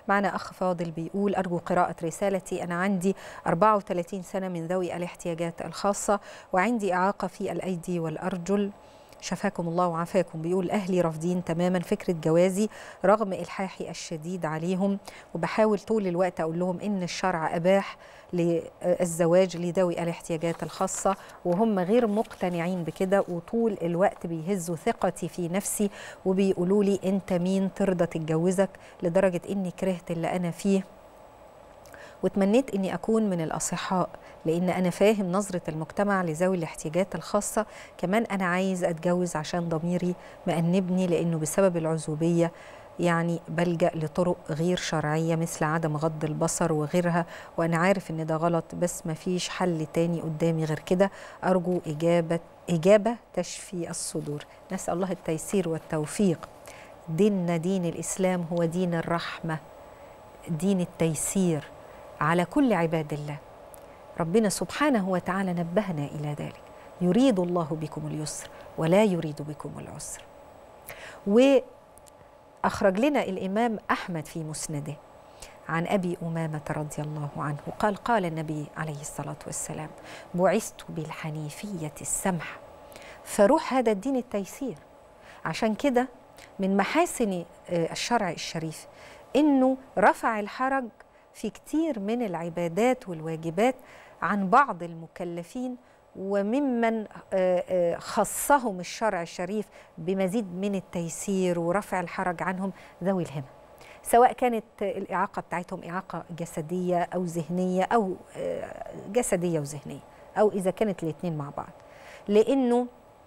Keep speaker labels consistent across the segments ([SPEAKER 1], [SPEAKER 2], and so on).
[SPEAKER 1] معنا أخ فاضل بيقول أرجو قراءة رسالتي أنا عندي 34 سنة من ذوي الاحتياجات الخاصة وعندي إعاقة في الأيدي والأرجل شفاكم الله وعافاكم بيقول أهلي رافضين تماما فكرة جوازي رغم إلحاحي الشديد عليهم وبحاول طول الوقت أقول لهم إن الشرع أباح للزواج لذوي الاحتياجات الخاصة وهم غير مقتنعين بكده وطول الوقت بيهزوا ثقتي في نفسي وبيقولوا لي أنت مين ترضى تتجوزك لدرجة إني كرهت اللي أنا فيه وتمنيت اني اكون من الاصحاء لان انا فاهم نظره المجتمع لذوي الاحتياجات الخاصه كمان انا عايز اتجوز عشان ضميري مأنبني لانه بسبب العزوبيه يعني بلجأ لطرق غير شرعية مثل عدم غض البصر وغيرها وأنا عارف إن ده غلط بس مفيش حل تاني قدامي غير كده أرجو إجابة إجابة تشفي الصدور نسأل الله التيسير والتوفيق ديننا دين الإسلام هو دين الرحمة دين التيسير على كل عباد الله ربنا سبحانه وتعالى نبهنا إلى ذلك يريد الله بكم اليسر ولا يريد بكم العسر وأخرج لنا الإمام أحمد في مسنده عن أبي أمامة رضي الله عنه قال قال النبي عليه الصلاة والسلام بعثت بالحنيفية السمحة فروح هذا الدين التيسير عشان كده من محاسن الشرع الشريف إنه رفع الحرج في كتير من العبادات والواجبات عن بعض المكلفين وممن خصهم الشرع الشريف بمزيد من التيسير ورفع الحرج عنهم ذوي الهمم سواء كانت الإعاقة بتاعتهم إعاقة جسدية أو ذهنية أو جسدية وذهنية أو إذا كانت الاثنين مع بعض لأنه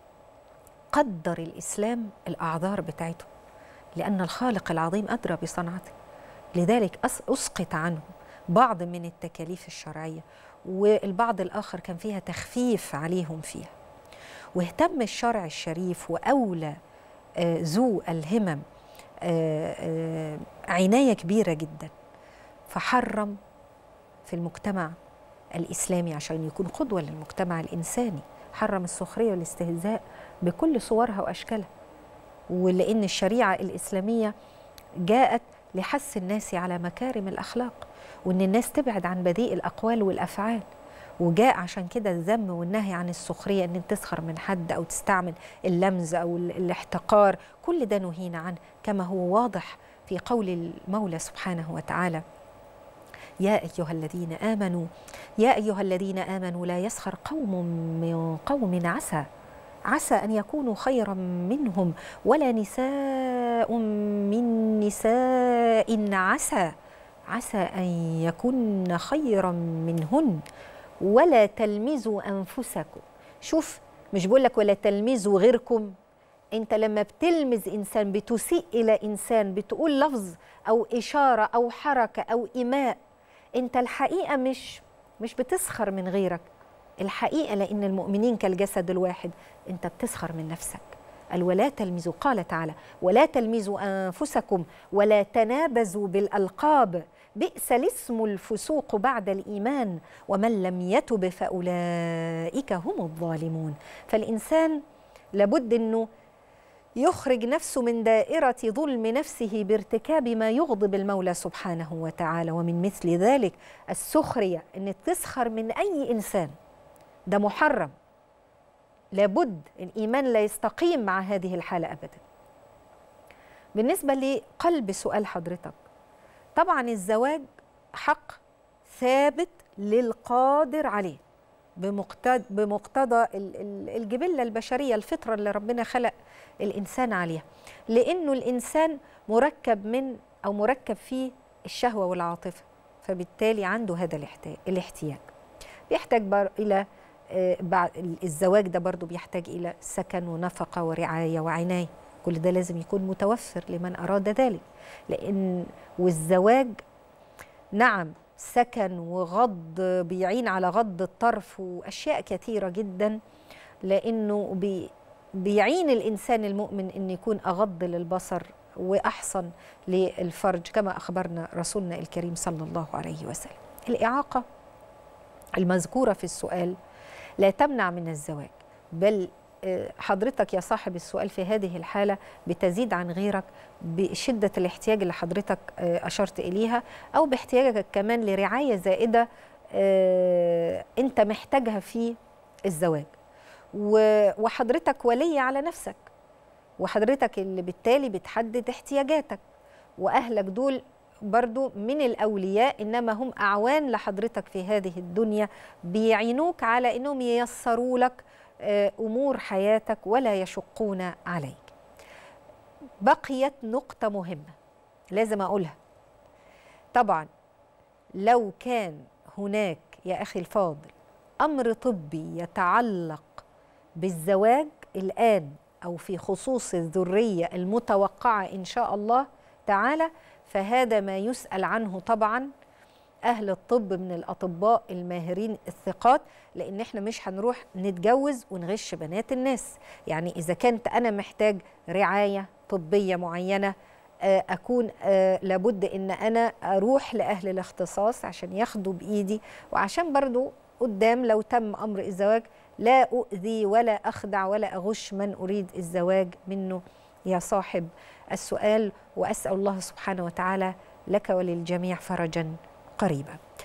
[SPEAKER 1] قدر الإسلام الأعذار بتاعتهم لأن الخالق العظيم أدرى بصنعته لذلك أسقط عنه بعض من التكاليف الشرعية والبعض الآخر كان فيها تخفيف عليهم فيها واهتم الشرع الشريف وأولى آه ذو الهمم آه آه عناية كبيرة جدا فحرم في المجتمع الإسلامي عشان يكون قدوة للمجتمع الإنساني حرم السخرية والاستهزاء بكل صورها وأشكالها ولأن الشريعة الإسلامية جاءت لحث الناس على مكارم الأخلاق وإن الناس تبعد عن بذيء الأقوال والأفعال وجاء عشان كده الذم والنهي عن السخرية أن تسخر من حد أو تستعمل اللمز أو الاحتقار كل ده نهينا عنه كما هو واضح في قول المولى سبحانه وتعالى يا أيها الذين آمنوا يا أيها الذين آمنوا لا يسخر قوم من قوم عسى عسى أن يكونوا خيرا منهم ولا نساء من نساء عسى عسى أن يكن خيرا منهن ولا تلمزوا أنفسكم شوف مش بقول لك ولا تلمزوا غيركم انت لما بتلمز انسان بتسيء الى انسان بتقول لفظ او اشاره او حركه او ايماء انت الحقيقه مش مش بتسخر من غيرك الحقيقه لان المؤمنين كالجسد الواحد انت بتسخر من نفسك قال ولا تلمزوا قال تعالى ولا تلمزوا انفسكم ولا تنابزوا بالالقاب بئس الاسم الفسوق بعد الايمان ومن لم يتب فاولئك هم الظالمون فالانسان لابد انه يخرج نفسه من دائرة ظلم نفسه بارتكاب ما يغضب المولى سبحانه وتعالى ومن مثل ذلك السخرية أن تسخر من أي إنسان ده محرم لابد الإيمان لا يستقيم مع هذه الحالة أبدا بالنسبة لقلب سؤال حضرتك طبعا الزواج حق ثابت للقادر عليه بمقتضى بمقتضى الجبله البشريه الفطره اللي ربنا خلق الانسان عليها لانه الانسان مركب من او مركب فيه الشهوه والعاطفه فبالتالي عنده هذا الاحتياج بيحتاج بر الى بعد الزواج ده برضه بيحتاج الى سكن ونفقه ورعايه وعنايه كل ده لازم يكون متوفر لمن اراد ذلك لان والزواج نعم سكن وغض بيعين على غض الطرف واشياء كثيره جدا لانه بي بيعين الانسان المؤمن ان يكون اغض للبصر واحصن للفرج كما اخبرنا رسولنا الكريم صلى الله عليه وسلم. الاعاقه المذكوره في السؤال لا تمنع من الزواج بل حضرتك يا صاحب السؤال في هذه الحالة بتزيد عن غيرك بشدة الاحتياج اللي حضرتك أشرت إليها أو باحتياجك كمان لرعاية زائدة أنت محتاجها في الزواج وحضرتك ولي على نفسك وحضرتك اللي بالتالي بتحدد احتياجاتك وأهلك دول برضو من الأولياء إنما هم أعوان لحضرتك في هذه الدنيا بيعينوك على إنهم ييسروا لك أمور حياتك ولا يشقون عليك بقيت نقطة مهمة لازم أقولها طبعا لو كان هناك يا أخي الفاضل أمر طبي يتعلق بالزواج الآن أو في خصوص الذرية المتوقعة إن شاء الله تعالى فهذا ما يسأل عنه طبعا أهل الطب من الأطباء الماهرين الثقات لأن إحنا مش هنروح نتجوز ونغش بنات الناس يعني إذا كنت أنا محتاج رعاية طبية معينة أكون لابد إن أنا أروح لأهل الاختصاص عشان ياخدوا بإيدي وعشان برضو قدام لو تم أمر الزواج لا أؤذي ولا أخدع ولا أغش من أريد الزواج منه يا صاحب السؤال وأسأل الله سبحانه وتعالى لك وللجميع فرجا قريبا